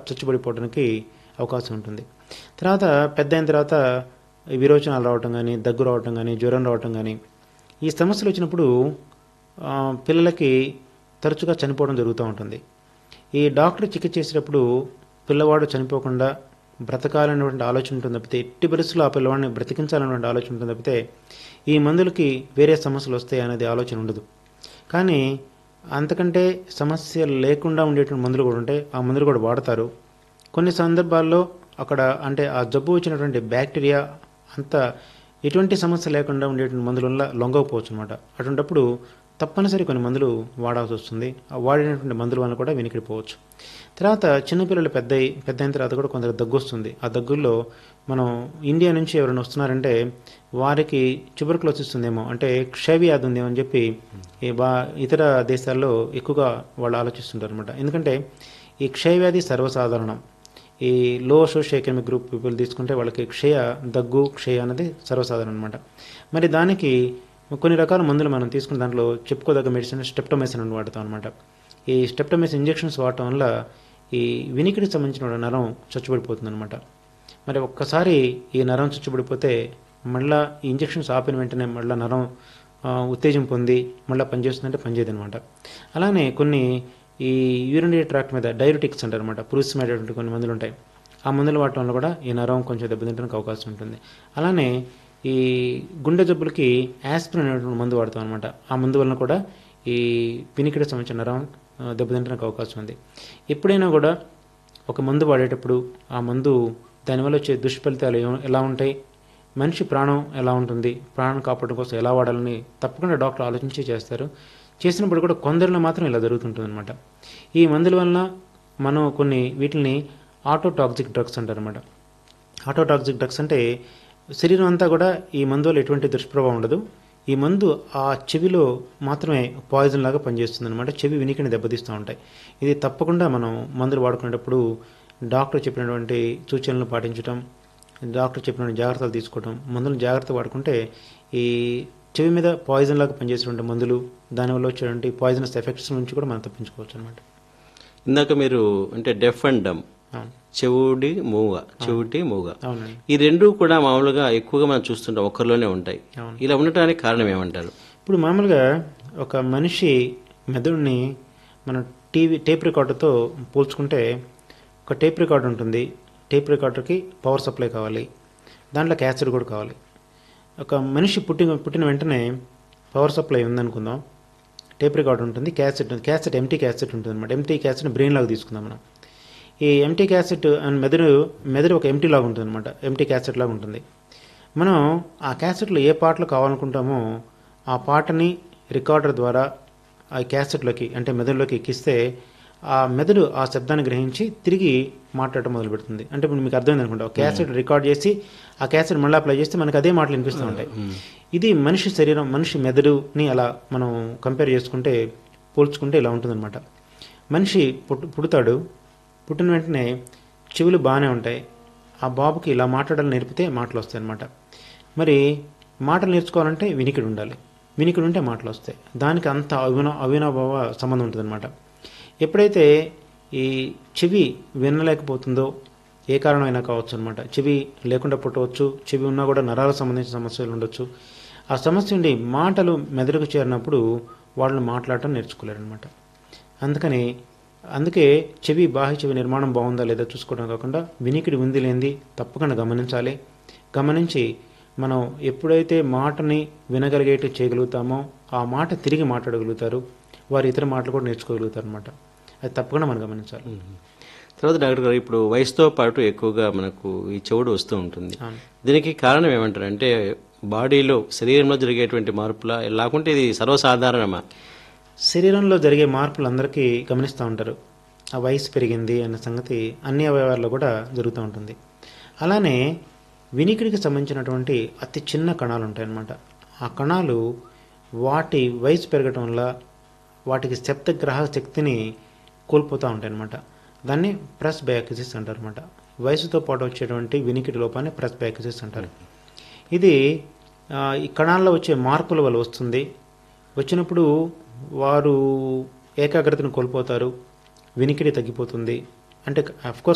చచ్చుబడిపోవడానికి అవకాశం ఉంటుంది తర్వాత పెద్ద అయిన తర్వాత ఈ విరోచనాలు రావటం కానీ దగ్గు రావటం కానీ జ్వరం రావటం కానీ ఈ సమస్యలు వచ్చినప్పుడు ఆ, పిల్లలకి తరచుగా చనిపోవడం జరుగుతూ ఉంటుంది ఈ డాక్టర్ చికిత్స చేసేటప్పుడు పిల్లవాడు చనిపోకుండా బ్రతకాలనేటువంటి ఆలోచన ఉంటుంది తప్పితే ఎట్టి పరిస్థితుల్లో ఆ పిల్లవాడిని బ్రతికించాలనేటువంటి ఆలోచన ఉంటుంది తప్పితే ఈ మందులకి వేరే సమస్యలు వస్తాయి అనేది ఆలోచన ఉండదు కానీ అంతకంటే సమస్య లేకుండా ఉండేటువంటి మందులు కూడా ఉంటాయి ఆ మందులు కూడా వాడతారు కొన్ని సందర్భాల్లో అక్కడ అంటే ఆ జబ్బు వచ్చినటువంటి బ్యాక్టీరియా అంత ఎటువంటి సమస్య లేకుండా ఉండేటువంటి మందుల వల్ల లొంగకపోవచ్చు అనమాట అటువంటప్పుడు తప్పనిసరి కొన్ని మందులు వాడాల్సి వస్తుంది ఆ వాడినటువంటి మందుల వల్ల కూడా వెనికిడిపోవచ్చు తర్వాత చిన్నపిల్లలు పెద్ద అయి- పెద్ద అయిన తర్వాత కూడా కొందరు దగ్గు వస్తుంది ఆ దగ్గుల్లో మనం ఇండియా నుంచి ఎవరైనా వస్తున్నారంటే వారికి ట్యూబర్కులోసిస్ ఉందేమో అంటే క్షయవ్యాధి ఉందేమో అని చెప్పి ఈ బా ఇతర దేశాల్లో ఎక్కువగా వాళ్ళు ఆలోచిస్తుంటారు అనమాట ఎందుకంటే ఈ క్షయవ్యాధి సర్వసాధారణం ఈ లో సోషియో ఎకనామిక్ గ్రూప్ పీపుల్ తీసుకుంటే వాళ్ళకి క్షయ దగ్గు క్షయ అనేది సర్వసాధారణం అనమాట మరి దానికి కొన్ని రకాల మందులు మనం తీసుకున్న దాంట్లో చెప్పుకోదగ్గ మెడిసిన్ స్టెప్టోమెసిన్ అని వాడతాం అనమాట ఈ స్టెప్టోమెసిన్ ఇంజెక్షన్స్ వాడటం వల్ల ఈ వినికిడికి సంబంధించిన నరం చచ్చుబడిపోతుంది అనమాట మరి ఒక్కసారి ఈ నరం చచ్చుబడిపోతే మళ్ళా ఈ ఇంజెక్షన్స్ ఆపిన వెంటనే మళ్ళీ నరం ఆ, ఉత్తేజం పొంది మళ్ళీ పనిచేస్తుందంటే పనిచేయదు అనమాట అలానే కొన్ని ఈ యూరినరీ ట్రాక్ట్ మీద డైరెటిక్స్ అంటారు అనమాట పురుషమైనటువంటి కొన్ని మందులు ఉంటాయి ఆ మందులు వాడటం వల్ల కూడా ఈ నరం కొంచెం దెబ్బతింటడానికి అవకాశం ఉంటుంది అలానే ఈ గుండె జబ్బులకి యాస్పిరిన్ అనేటువంటి మందు వాడతాం అనమాట ఆ మందు వలన కూడా ఈ పినికిడి సంబంధించిన నరం ఆ, దెబ్బతింటడానికి అవకాశం ఉంది ఎప్పుడైనా కూడా ఒక మందు వాడేటప్పుడు ఆ మందు దానివల్ల వచ్చే దుష్ఫలితాలు ఏ- ఎలా ఉంటాయి మనిషి ప్రాణం ఎలా ఉంటుంది ప్రాణం కాపాడడం కోసం ఎలా వాడాలని తప్పకుండా డాక్టర్ ఆలోచించి చేస్తారు చేసినప్పుడు కూడా కొందరిలో మాత్రం ఇలా జరుగుతుంటుంది అనమాట ఈ మందుల వలన మనం కొన్ని వీటిని ఆటోటాక్సిక్ డ్రగ్స్ అంటారనమాట ఆటోటాక్సిక్ డ్రగ్స్ అంటే శరీరం అంతా కూడా ఈ మందు వల్ల ఎటువంటి దుష్ప్రభావం ఉండదు ఈ మందు ఆ చెవిలో మాత్రమే పాయిజన్ లాగా పనిచేస్తుంది అనమాట చెవి వినికిని దెబ్బతీస్తూ ఉంటాయి ఇది తప్పకుండా మనం మందులు వాడుకునేటప్పుడు డాక్టర్ చెప్పినటువంటి సూచనలు పాటించడం డాక్టర్ చెప్పిన జాగ్రత్తలు తీసుకోవడం మందులను జాగ్రత్త వాడుకుంటే ఈ చెవి మీద పాయిజన్ లాగా పనిచేసేటువంటి మందులు దానివల్ల వచ్చేటువంటి పాయిజనస్ ఎఫెక్ట్స్ నుంచి కూడా మనం తప్పించుకోవచ్చు అనమాట ఇందాక మీరు అంటే డెఫ్ అండ్ డమ్ అవును చెవుడి మూగ చెవిటి మూగ అవునండి ఈ రెండు కూడా మామూలుగా ఎక్కువగా మనం చూస్తుంటాం ఒక్కరిలోనే ఉంటాయి అవును. ఇలా ఉండటానికి కారణం ఏమంటారు ఇప్పుడు మామూలుగా ఒక మనిషి మెదడుని మనం టీవీ టేప్ రికార్డర్తో పోల్చుకుంటే ఒక టేప్ రికార్డర్ ఉంటుంది టేప్ రికార్డర్కి పవర్ సప్లై కావాలి దాంట్లో క్యాసెట్ కూడా కావాలి ఒక మనిషి పుట్టిన పుట్టిన వెంటనే పవర్ సప్లై ఉందనుకుందాం టేప్ రికార్డర్ ఉంటుంది క్యాసెట్ క్యాసెట్ ఎంటీ క్యాసెట్ ఉంటుంది అనమాట ఎంటీ క్యాసెట్ బ్రెయిన్ లాగా తీసుకుందాం మనం ఈ ఎంటీ క్యాసెట్ అండ్ మెదడు మెదడు ఒక ఎంటీ లాగా ఉంటుంది అనమాట ఎంటీ క్యాసెట్ లాగా ఉంటుంది మనం ఆ క్యాసెట్లో ఏ పాటలు కావాలనుకుంటామో ఆ పాటని రికార్డర్ ద్వారా ఆ క్యాసెట్లోకి అంటే మెదడులోకి ఎక్కిస్తే ఆ మెదడు ఆ శబ్దాన్ని గ్రహించి తిరిగి మాట్లాడటం మొదలు పెడుతుంది అంటే ఇప్పుడు మీకు అర్థమైంది అనుకుంటా ఒక క్యాసెట్ రికార్డ్ చేసి ఆ క్యాసెట్ మళ్ళీ అప్లై చేస్తే మనకు అదే మాటలు వినిపిస్తూ ఉంటాయి ఇది మనిషి శరీరం మనిషి మెదడుని అలా మనం కంపేర్ చేసుకుంటే పోల్చుకుంటే ఇలా ఉంటుందన్నమాట మనిషి పుట్టు పుడతాడు పుట్టిన వెంటనే చెవులు బాగానే ఉంటాయి ఆ బాబుకి ఇలా మాట్లాడాలని నేర్పితే మాటలు వస్తాయి అన్నమాట మరి మాటలు నేర్చుకోవాలంటే వినికిడి ఉండాలి వినికిడి ఉంటే మాటలు వస్తాయి దానికి అంత అవిన అవినాభావ సంబంధం ఉంటుందన్నమాట ఎప్పుడైతే ఈ చెవి వినలేకపోతుందో ఏ కారణమైనా కావచ్చు అనమాట చెవి లేకుండా పుట్టవచ్చు చెవి ఉన్నా కూడా నరాలకు సంబంధించిన సమస్యలు ఉండొచ్చు ఆ సమస్య ఉండి మాటలు మెదడుకు చేరినప్పుడు వాళ్ళు మాట్లాడటం నేర్చుకోలేరనమాట అందుకని అందుకే చెవి బాహ్య చెవి నిర్మాణం బాగుందా లేదా చూసుకోవడం కాకుండా వినికిడి ఉంది లేనిది తప్పకుండా గమనించాలి గమనించి మనం ఎప్పుడైతే మాటని వినగలిగేట్టు చేయగలుగుతామో ఆ మాట తిరిగి మాట్లాడగలుగుతారు వారు ఇతర మాటలు కూడా నేర్చుకోగలుగుతారు అనమాట అది తప్పకుండా మనం గమనించాలి తర్వాత డాక్టర్ గారు ఇప్పుడు వయసుతో పాటు ఎక్కువగా మనకు ఈ చెవుడు వస్తూ ఉంటుంది అవును. దీనికి కారణం ఏమంటారు అంటే బాడీలో శరీరంలో జరిగేటువంటి మార్పులా లేకుంటే ఇది సర్వసాధారణమా శరీరంలో జరిగే మార్పులు అందరికీ గమనిస్తూ ఉంటారు ఆ వయసు పెరిగింది అన్న సంగతి అన్ని అవయవాల్లో కూడా జరుగుతూ ఉంటుంది అలానే వినికిడికి సంబంధించినటువంటి అతి చిన్న కణాలు ఉంటాయన్నమాట ఆ కణాలు వాటి వయసు పెరగటం వల్ల వాటికి శబ్దగ్రహ శక్తిని కోల్పోతూ ఉంటాయన్నమాట దాన్ని ప్రెస్ బయాకిసిస్ అంటారు అనమాట వయసుతో పాటు వచ్చేటువంటి వినికిడి లోపాన్ని ప్రెస్ బయాకిసిస్ అంటారు ఇది ఆ, ఈ కణాల్లో వచ్చే మార్పుల వల్ల వస్తుంది వచ్చినప్పుడు వారు ఏకాగ్రతను కోల్పోతారు వినికిడి తగ్గిపోతుంది అంటే అఫ్కోర్స్